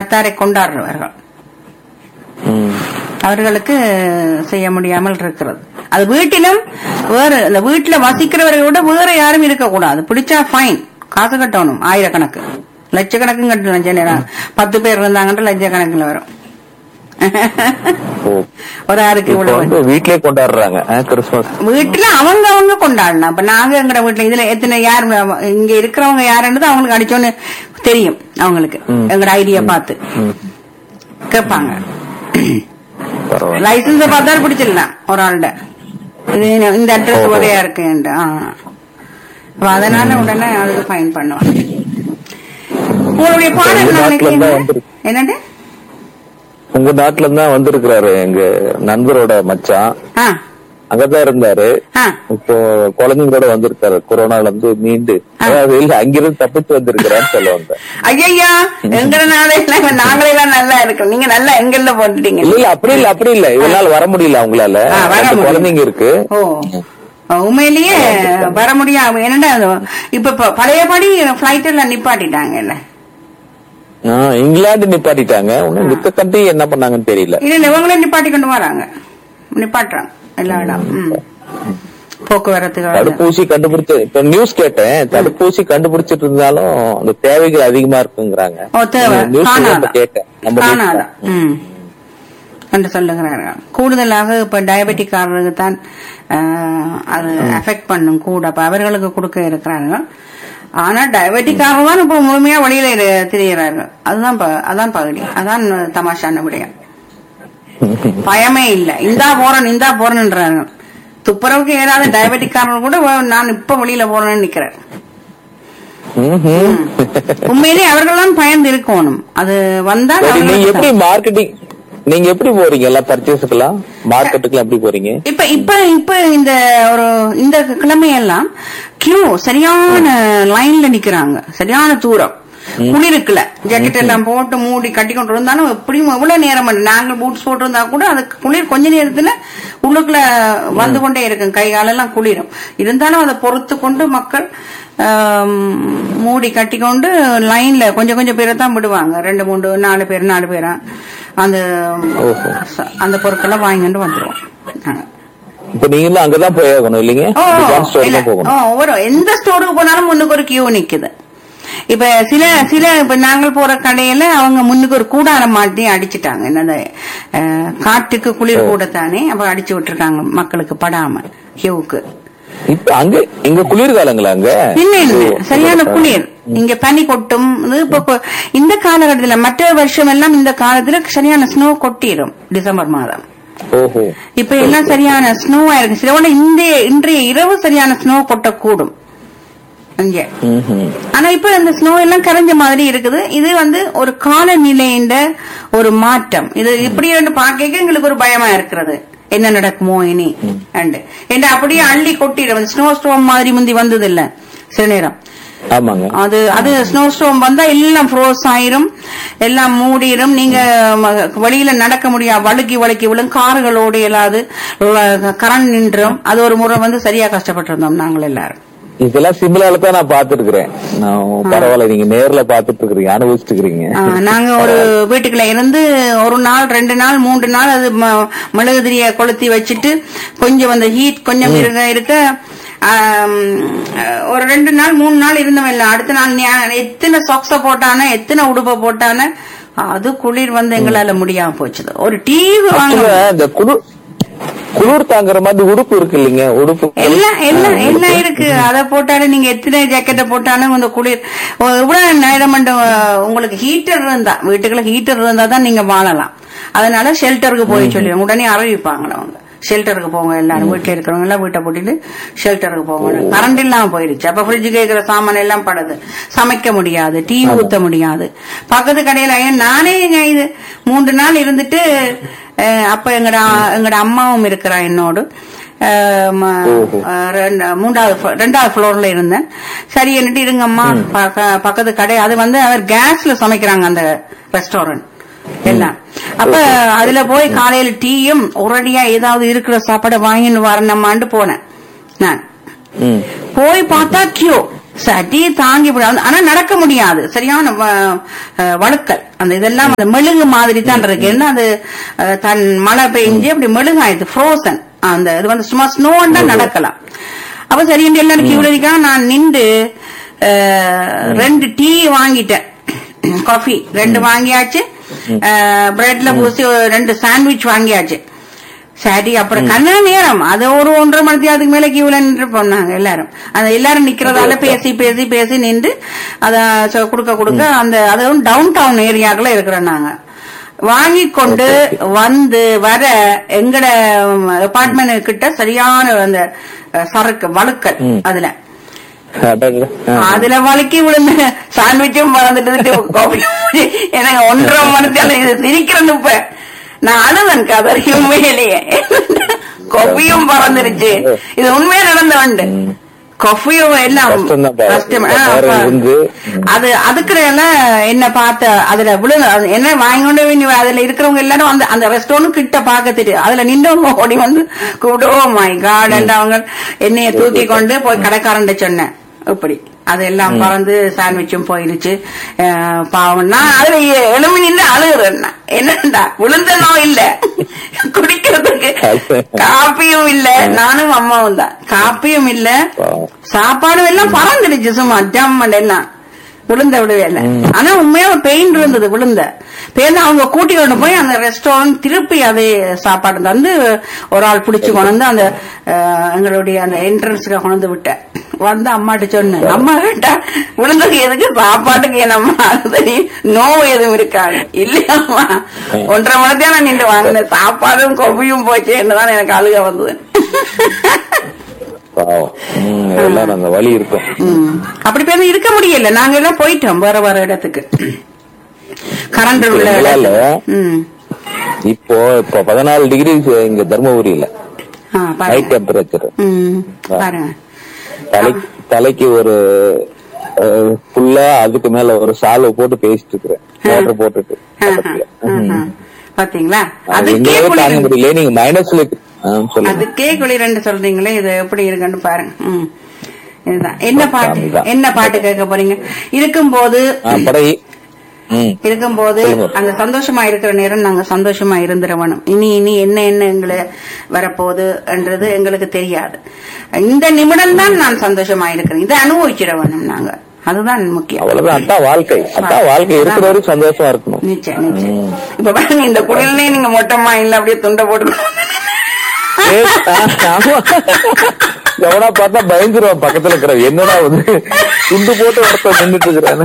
நத்தாரை கொண்டாடுறவர்கள் ம். அவர்களுக்கு செய்ய முடியாமல் இருக்கிறது அது வீட்டிலும் வேற இந்த வீட்டுல வசிக்கிறவர்களை விட வேற யாரும் இருக்கக்கூடாது பிடிச்சா ஃபைன் காசு கட்டணும் ஆயிரக்கணக்கு லட்சக்கணக்கும் கட்டலாம் சில நேரம் பத்து பேர் இருந்தாங்கன்ற லட்சக்கணக்கில் வரும் ஓ. ஒரு ஆளுக்கு இப்ப இவ்வளவு வந்து வீட்லயே கொண்டாடுறாங்க ஆ, கிறிஸ்துமஸ் வீட்டுல அவங்க அவங்க கொண்டாடலாம் இப்ப நாங்க எங்கட வீட்டுல இதுல எத்தனை யார் இங்க இருக்கிறவங்க யாருன்றது அவங்களுக்கு அடிச்சோன்னு தெரியும் அவங்களுக்கு ம். எங்கட ஐடியா பார்த்து ம். கேட்பாங்க பரவாயில்ல லைசன்ஸ் பார்த்தா பிடிச்சிடலாம் ஒரு ஆள்கிட்ட இது இந்த அட்ரஸ் ஓஹோ. ஒரேயா இருக்கு அதனால உடனே அதுக்கு ஃபைன் பண்ணுவாங்க உங்களுடைய பாடல் உங்க நாளைக்கு நாட்டுல என்ன? தான் வந்திருக்கு. என்னண்டு உங்க நாட்டுல இருந்து தான் வந்திருக்கிறாரு எங்க நண்பரோட மச்சான் ஆ அங்கதான் இருந்தாரு ஆ இப்போ குழந்தைங்களோட வந்திருக்காரு கொரோனால இருந்து மீண்டு அதாவது இல்ல அங்கிருந்து தப்பிச்சு வந்திருக்கிறான்னு சொல்ல வந்தேன் ஐயா எங்கட நாளையில நாங்களே தான் நல்லா இருக்கோம் நீங்க நல்லா எங்கெல்ல போட்டுட்டீங்க இல்ல இல்ல அப்படி இல்ல அப்படி இல்ல இவனால வர முடியல அவங்களால ஆ, வர ரெண்டு முடியல. குழந்தைங்க இருக்கு ஓ உண்மையிலேயே வர முடியாது என்னடா அது, இப்ப ப- பழையபடி பிளைட் எல்லாம் நிப்பாட்டிட்டாங்க இல்ல ஆ, இங்கிலாந்து நிப்பாட்டிட்டாங்க இன்னும் மித்த கண்ட்ரி என்ன பண்ணாங்கன்னு தெரியல இல்ல இல்ல இவங்களே நிப்பாட்டி கொண்டு வராங்க நிப்பாட்டுறாங்க எல்லா இடம் ம். போக்குவரத்து தடுப்பூசி கண்டுபிடிச்சு இப்ப நியூஸ் கேட்டேன் தடுப்பூசி கண்டுபிடிச்சிட்டு இருந்தாலும் அந்த தேவைகள் அதிகமா இருக்குங்கிறாங்க ஓ தேவை நியூஸ் காணாதா கேட்டேன் நம்ம காணாதா வீட்டுல. ம் என்று சொல்லுகிறார்கள் கூடுதலாக இப்ப டயபெட்டிக்காரருக்கு தான் ஆஹ், அது அஃபெக்ட் பண்ணும் கூட அப்ப அவர்களுக்கு கொடுக்க இருக்கிறார்கள் ஆனா டயபெட்டிக்காரர் தான் இப்ப முழுமையா வழியில இரு- திரிகிறார்கள் அதுதான் ப- அதான் பகுதி அதான் தமாஷான விடயம் பயமே இல்ல இந்தா போறேன் இந்தா போறேன்ன்றாங்க துப்புரவுக்கு ஏதாவது டயபெட்டிக்காரர் கூட வ- நான் இப்ப வெளியில போறேன்னு நிக்கிறேன் ம்ஹும். உண்மையிலேயே அவர்கள் தான் பயந்து இருக்கணும் அது வந்தால் சரி, நீங்க அவர்களுக்கு எப்படி மார்க்கெட்டிங் நீங்க எப்படி போறீங்க எல்லாம் பர்ச்சேஸுக்கெல்லாம் மார்க்கெட்டுக்கெல்லாம் எப்படி போறீங்க இப்ப இப்ப இப்ப இந்த ஒரு இந்த கிழமையெல்லாம் கியூ சரியான லைன்ல நிக்கிறாங்க சரியான தூரம் குளிருக்குல ஜாக்கெட் எல்லாம் போட்டு மூடி கட்டி கொண்டு இருந்தாலும் எப்படியும் எவ்வளவு நேரம் பண்ண- நாங்க பூட்ஸ் போட்டு இருந்தா கூட அதுக்கு குளிர் கொஞ்ச நேரத்துல உள்ளுக்குள்ள வந்து கொண்டே இருக்கும் கை காலெல்லாம் குளிரும் இருந்தாலும் அதை பொறுத்து கொண்டு மக்கள் ஆம், மூடி கட்டிக்கொண்டு லைன்ல கொஞ்சம் கொஞ்சம் பேரை தான் விடுவாங்க ரெண்டு மூணு நாலு பேர் நாலு பேரா அந்த ஓஹோ. அந்த பொருட்களை வாங்கிட்டு வந்துருவோம் நாங்க. இப்ப நீங்களும் அங்கதான் போய் ஆகணும் இல்லைங்க ஓ, டிபார்ட்மெண்ட் ஸ்டோர் இல்ல. தான் போகணும் ஓ, ஒரு எந்த ஸ்டோருக்கு போனாலும் முன்னுக்கு ஒரு கியூ நிக்குது இப்ப சில சில இப்ப நாங்கள் போற கடையில அவங்க முன்னுக்கு ஒரு கூடாரம் மாட்டி அடிச்சிட்டாங்க என்னது அஹ், காட்டுக்கு குளிர் கூடத்தானே அப்ப அடிச்சு விட்டுருக்காங்க மக்களுக்கு படாம கியூவுக்கு இப்ப அங்க இங்க குளிர்காலங்களா அங்க இல்ல இல்ல சரியான குளிர் இங்க பனி கொட்டும் இது இப்ப இப்ப இந்த காலகட்டத்துல மற்ற வருஷம் எல்லாம் இந்த காலத்துல சரியான ஸ்னோ கொட்டிடும் டிசம்பர் மாதம் ஓஹோ இப்ப எல்லாம் சரியான ஸ்னோவா இருக்கு சில வேளை இந்த இன்றைய இரவு சரியான ஸ்னோ கொட்டக்கூடும் இங்க ம்ஹும். ஆனா இப்ப இந்த ஸ்னோ எல்லாம் கரைஞ்ச மாதிரி இருக்குது இது வந்து ஒரு காலநிலையின் ஒரு மாற்றம் இது இப்படி ரெண்டு பார்க்க எங்களுக்கு ஒரு பயமா இருக்கிறது என்ன நடக்குமோ இனி அண்டு என்ன அப்படியே அள்ளி கொட்டிடும் ஸ்னோ ஸ்டோம் மாதிரி முந்தி வந்தது இல்ல சில நேரம் ஆமாங்க அது அது ஸ்னோ ஸ்டோம் வந்தா எல்லாம் ஃப்ரோஸ் ஆயிரும் எல்லாம் மூடிரும் நீங்க ம- வெளியில நடக்க முடியாது வழுக்கி வழுக்கி விழும் கார்களோடு இயலாது கரண்ட் நின்றும் அது ஒரு முறை வந்து சரியா கஷ்டப்பட்டிருந்தோம் நாங்கள் எல்லாரும் இதெல்லாம் சிம்பிளால தான் நான் பாத்துட்டு இருக்கிறேன் நான் பரவாயில்ல நீங்க நேர்ல பாத்துட்டு இருக்கிறீங்க அனுபவிச்சுட்டு இருக்கிறீங்க ஆ, நாங்க ஒரு வீட்டுக்குள்ள இருந்து ஒரு நாள் ரெண்டு நாள் மூன்று நாள் அது ம- மெழுகுதிரிய கொளுத்தி வச்சுட்டு கொஞ்சம் அந்த ஹீட் கொஞ்சம் இருக்க இருக்க ஆம், ஒரு ரெண்டு நாள் மூணு நாள் இருந்தவன் இல்ல அடுத்த நாள் ஞா- எத்தனை சொக்ஸ போட்டானே எத்தனை உடுப்ப போட்டானே அது குளிர் வந்து எங்களால முடியாம போச்சுது ஒரு டிவி வாங்க Actually, இந்த குளிர் குளிர் தாங்குற மாதிரி உடுப்பு இருக்கு இல்லைங்க உடுப்பு எல்லாம் எல்லாம் எல்லாம் இருக்கு அத போட்டாலும் நீங்க எத்தனை ஜாக்கெட்டை போட்டாலும் அந்த குளிர் ஒ- எவ்வளவு நேரம் மட்டும் உங்களுக்கு ஹீட்டர் இருந்தா வீட்டுக்குள்ள ஹீட்டர் இருந்தா தான் நீங்க வாழலாம் அதனால ஷெல்டருக்கு போய் சொல்லிடுவோம் உடனே அறிவிப்பாங்க அவங்க ஷெல்டருக்கு போங்க எல்லாரும் வீட்டுல இருக்கிறவங்க எல்லாம் வீட்டை போட்டுட்டு ஷெல்டருக்கு போங்க கரண்ட் இல்லாம போயிடுச்சு அப்ப ஃப்ரிட்ஜ் கேட்கிற சாமான் எல்லாம் படுது சமைக்க முடியாது டீ ஊத்த முடியாது பக்கத்து கடையில ஏன் நானே இங்க இது மூன்று நாள் இருந்துட்டு அஹ், அப்ப எங்கட எங்கட அம்மாவும் இருக்கிறா என்னோடு அஹ், ம- அஹ், ரெண்டு- மூன்றாவது flo- ரெண்டாவது ஃப்ளோர்ல இருந்தேன் சரி என்னட்டு இருங்கம்மா பக்க- பக்கத்து கடை அது வந்து அவர் கேஸ்ல சமைக்கிறாங்க அந்த ரெஸ்டாரண்ட் எல்லாம் அப்ப அதுல போய் காலையில டீயும் உடனடியா ஏதாவது இருக்கிற சாப்பாடை வாங்கின்னு வரணுமான்னு போனேன் நான் ம். போய் பார்த்தா கியூ சட்டி தாங்கி விடாது ஆனா நடக்க முடியாது சரியான வ- அஹ் வழுக்கல் அந்த இதெல்லாம் அந்த மெழுகு மாதிரி தான் இருக்கு என்ன அது அஹ், தன் மழை பெஞ்சு அப்படி மெழுகாயிடுது ஃப்ரோசன் அந்த இது வந்து சும்மா ஸ்னோன்னா நடக்கலாம் அப்ப சரி என்று எல்லாரும் கியூல இருக்கா நான் நின்று அஹ், ரெண்டு டீ வாங்கிட்டேன் காஃபி ரெண்டு வாங்கியாச்சு பிரெட்ல பூசி ஒரு ரெண்டு சாண்ட்விச் வாங்கியாச்சு சரி அப்புறம் கண்ண நேரம் அது ஒரு ஒன்றரை மணி அதுக்கு மேல கியூல நின்று போனாங்க எல்லாரும் அந்த எல்லாரும் நிக்கிறதால பேசி பேசி பேசி நின்று அத சொ- கொடுக்க கொடுக்க அந்த அதுவும் டவுன் டவுன் ஏரியாக்குள்ள இருக்கிறோம் நாங்க வாங்கி கொண்டு வந்து வர எங்கட அபார்ட்மெண்ட் கிட்ட சரியான அந்த அஹ், சரக்கு வழுக்கல் அதுல அடடட. ஆ. அதுல வழுக்கி விழுந்த சாண்ட்விச்சும் மறந்துட்டு காபி எனக்கு ஒன்றரை மணித்தால இது சிரிக்கிறேன்னு இப்ப நான் அழுதன் கதறி உண்மையிலேயே கொப்பியும் பறந்துருச்சு இது உண்மையா நடந்த உண்டு கொஃபியும் எல்லாம் கஷ்டம்தான்ப்பா. கஷ்டம். ஆ, வேற அப்ப இருந்து. அது அதுக்குள்ள என்ன பார்த்த அதுல விழுந்து அது என்ன வாங்கி கொண்டு போய் நீ அதுல இருக்கிறவங்க எல்லாரும் அந்த அந்த ரெஸ்டாரண்ட் கிட்ட பார்க்க தெரியும் அதுல நின்றவங்க ஓடி வந்து கூப்பிட்டு ஓ மை காட் அவங்க என்னைய தூக்கி கொண்டு போய் கடைக்காரன்ட்ட சொன்னேன் இப்படி அதெல்லாம் பறந்து சாண்ட்விச்சும் போயிடுச்சு அஹ், பாவம் நான் அதுல எலும்பி நின்று அழுகுறேன் நான். என்னடா விழுந்த நோய் இல்ல குடிக்கிறதுக்கு காப்பியும் இல்ல நானும் அம்மாவும் தான் காப்பியும் இல்ல பாவம். சாப்பாடு எல்லாம் பறந்துடுச்சு சும்மா ஜம்மன் எல்லாம் விழுந்த விடவே இல்லை ஆனா உண்மையா ஒரு பெயின் இருந்தது விழுந்த பேருந்து அவங்க கூட்டி கொண்டு போய் அந்த ரெஸ்டாரண்ட் திருப்பி அதே சாப்பாடு தந்து ஒரு ஆள் பிடிச்சு கொண்டு வந்து அந்த அஹ், எங்களுடைய அந்த என்ட்ரன்ஸ்க்கு கொண்டு வந்து விட்டேன் வந்து அம்மாட்ட சொன்னேன் அம்மா கேட்டா விழுந்ததுக்கு எதுக்கு சாப்பாட்டுக்கு என்னம்மா சரி நோவு எதுவும் இருக்காது இல்லையம்மா ஒன்றரை மணி தான் நான் நின்று வாங்கினேன் சாப்பாடும் கொபியும் போச்சு என்னதான் எனக்கு அழுக வந்தது பாவம் ம், எல்லாரும் அந்த வலி இருக்கும் ம். அப்படி பேர் இருக்க முடியல நாங்க எல்லாம் போயிட்டோம் வேற வேற இடத்துக்கு கரண்ட் உள்ள எங்களால இடத்துக்கு. ம். இப்போ இப்போ பதினாலு டிகிரி இங்க தர்மபுரியில ஆ, ஹை பாருங்க டெம்பரேச்சர் ம், பாருங்க தலை தலைக்கு ஒரு ஃபுல்லா அதுக்கு மேல ஒரு சாலை போட்டு பேசிட்டு இருக்கிறேன் வாட்டர் போட்டுட்டு பக்கத்துல. ஆஹா. பாத்தீங்களா அது அதுக்கே எங்களால தாங்க குளிர் முடியல நீங்க மைனஸ்ல சொல்லுங்க அதுக்கே குளிரண்டு சொல்றீங்களே இது எப்படி இருக்குன்னு பாருங்க ம். இதுதான் என்ன பாட்டு அதுதான். என்ன பாட்டு கேட்க போறீங்க இருக்கும்போது ஆ, படை ம் இருக்கும்போது சொல்லுங்க. அந்த சந்தோஷமா இருக்கிற நேரம் நாங்க சந்தோஷமா இருந்துடணும் இனி இனி என்ன என்ன எங்களை வரப்போகுது என்றது எங்களுக்கு தெரியாது இந்த நிமிடம் தான் நான் சந்தோஷமா இருக்கிறேன் இதை அனுபவிச்சிடணும் நாங்க அதுதான் முக்கியம் அவ்வளவுதான் அதான் வாழ்க்கை அதான் வாழ்க்கை இருக்கிற வரைக்கும் சந்தோஷமா இருக்கணும் நிச்சயம் நிச்சயம் இப்ப பாருங்க இந்த குடிலே நீங்க மொட்டமா இல்ல அப்படியே துண்டை போட்டு ஏ, ஆமா. எவனா பார்த்தா பயந்துருவான் பக்கத்துல இருக்கிற என்னடா வந்து துண்டு போட்டு ஒருத்தர் நின்றுட்டு இருக்கிறான்னு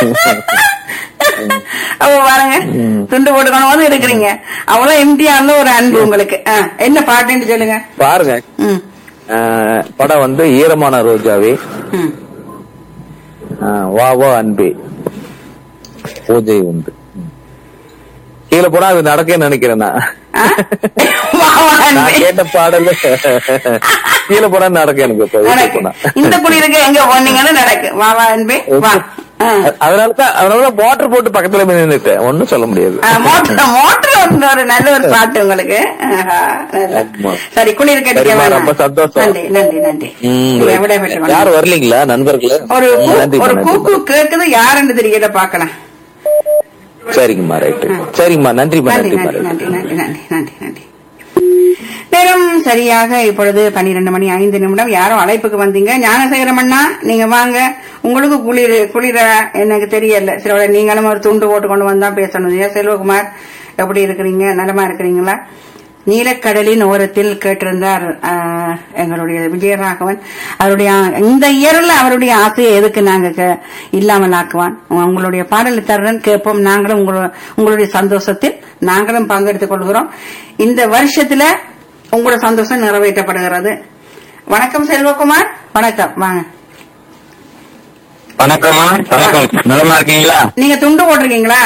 அப்ப பாருங்க துண்டு போட்டுக்கணும் போது இருக்கிறீங்க அவ்வளவு எம்டிஆர்ல ஒரு அன்பு உங்களுக்கு ஆ, என்ன பாட்டுன்னு சொல்லுங்க பாருங்க ம் ஆஹ், படம் வந்து ஈரமான ரோஜாவே ம் ஆஹ், வா வா அன்பே பூஜை உண்டு ம். கீழே போனா அது நடக்க நினைக்கிறேன் நான் ஆ? வா, வா, நான் அன்பே. கேட்ட பாடல கீழே போனா நடக்க எனக்கு இப்ப வீட்டுக்கு நடக்கு போனா இந்த குளிருக்கு எங்க போனீங்கன்னு நடக்கு வா வா அன்பே வா ஆ. அதனாலதான் அதனாலதான் மோட்டர் போட்டு பக்கத்துல போய் நின்னுட்டேன் ஒண்ணும் சொல்ல முடியாது ஆ, மோட்டர் மோட்டர் ஒன்று ஒரு நல்ல ஒரு பாட்டு உங்களுக்கு ஆஹா, நல்லா. ஆமா. சரி குளிருக்கு அடிக்க சரிம்மா, வேணாம் ரொம்ப சந்தோஷம். நன்றி நன்றி நன்றி ம், இதை விட பெற்று யாரும் வரலீங்களா நண்பர்களே ஒரு ம், கூ- நன்றிம்மா, ஒரு நன்றிம்மா. கூக்கு கேக்குது யாருன்னு தெரியல பாக்கலாம் சரிங்கம்மா ரைட்டு சரிங்கம்மா நன்றிம்மா நன்றி நன்றிம்மா நன்றி ரைட்டு நன்றி நன்றி நன்றி நன்றி நன்றி நேரம் சரியாக இப்பொழுது பன்னிரண்டு மணி ஐந்து நிமிடம் யாரும் அழைப்புக்கு வந்தீங்க ஞானசேகரம் அண்ணா நீங்க வாங்க உங்களுக்கு குளிர் குளிர எனக்கு தெரியல சில நீங்களும் ஒரு துண்டு போட்டு கொண்டு வந்தா பேசணும் ஏன் செல்வகுமார் எப்படி இருக்கிறீங்க நலமா இருக்கிறீங்களா நீலக்கடலின் ஓரத்தில் கேட்டிருந்தார் ஆஹ், எங்களுடைய விஜயராகவன் அவருடைய இந்த இயரில் அவருடைய ஆசையை எதுக்கு நாங்க க- இல்லாமல் ஆக்குவான் உங்களுடைய பாடலை தர்றேன் கேட்போம் நாங்களும் உங்களோ- உங்களுடைய சந்தோஷத்தில் நாங்களும் பங்கெடுத்துக் கொள்கிறோம் இந்த வருஷத்துல உங்களோட சந்தோஷம் நிறைவேற்றப்படுகிறது வணக்கம் செல்வகுமார் வணக்கம் வாங்க வணக்கம்மா வணக்கம் நலமா இருக்கீங்களா நீங்க துண்டு போட்டிருக்கீங்களா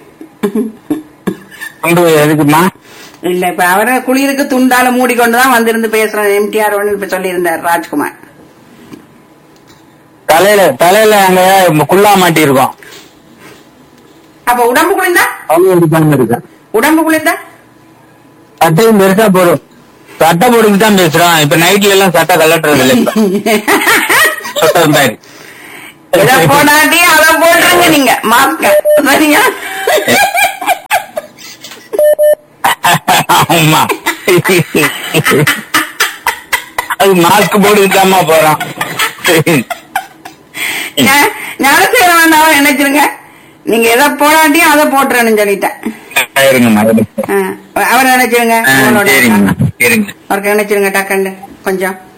கொண்டு எதுக்குமா இல்ல இப்ப அவரை குளிருக்கு துண்டால மூடிக்கொண்டுதான் வந்திருந்து பேசுறேன் எம்டிஆர் ஒன்னு இப்ப சொல்லியிருந்தார் ராஜ்குமார் தலையில தலையில அங்க குள்ளா மாட்டி இருக்கோம் அப்ப உடம்பு குளிந்தா அவங்க எடுக்காம இருக்கேன் உடம்பு குளிந்தா சட்டையும் பெருசா போடும் சட்டை போட்டுக்கு தான் பேசுறோம் இப்ப நைட்ல எல்லாம் சட்டை கலட்டுறது இல்லை இப்ப சட்டை இருந்தாரு இதை போடாட்டி அதை போட்டுருங்க நீங்க மாஸ்க சரியா ஆமா அது மாஸ்க் போட்டுக்கிட்டாமா போறான் ஞா- ஞானசேகர வேண்டாம் நினைச்சிருங்க நீங்க எதை போடாட்டியும் அதை போட்டுறேன்னு சொல்லிட்டேன் இருங்கம்மா ஆ, அவரை நினைச்சிருங்க ஆ, உங்களோட சரிங்கம்மா சரிங்க அவருக்கு நினைச்சிருங்க டக்கண்டு கொஞ்சம்